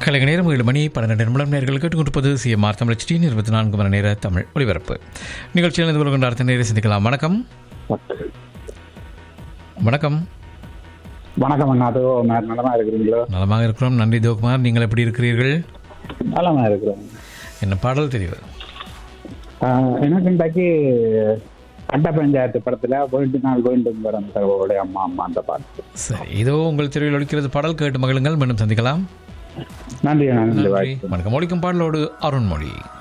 கலைஞர் நேரம் ஏழு மணி பன்னிரெண்டு நிமிடம் நேர்கள் கேட்டுக்கொண்டிருப்பது சிஎம்ஆர் தமிழ் டி இருபத்தி நான்கு மணி நேர தமிழ் ஒளிபரப்பு நிகழ்ச்சியில் இருந்து கொள்கின்ற அடுத்த நேரம் சந்திக்கலாம் வணக்கம் வணக்கம் வணக்கம் அண்ணா அதோ ந- நலமா இருக்கிறீங்களோ நலமாக இருக்கிறோம் நன்றி தேவகுமார் நீங்கள் எப்படி இருக்கிறீர்கள் நலமா இருக்கிறோம் என்ன பாடல் தெரியுது ஆஹ் எனக்கு இன்றைக்கு கட்ட பஞ்சாயத்து படத்துல வேண்டு நாள் வேண்டும் வரும் தகவலுடைய அம்மா அம்மா அந்த பாட்டு சரி இதோ உங்கள் தெருவில் ஒழிக்கிறது பாடல் கேட்டு மகிழுங்கள் மீண்டும் சந்திக்கலாம் நன்றி அண்ணா நன்றி நன்றி வாய்ப்பு வணக்கம் ஒழிக்கும் பாடலோடு அருண்மொழி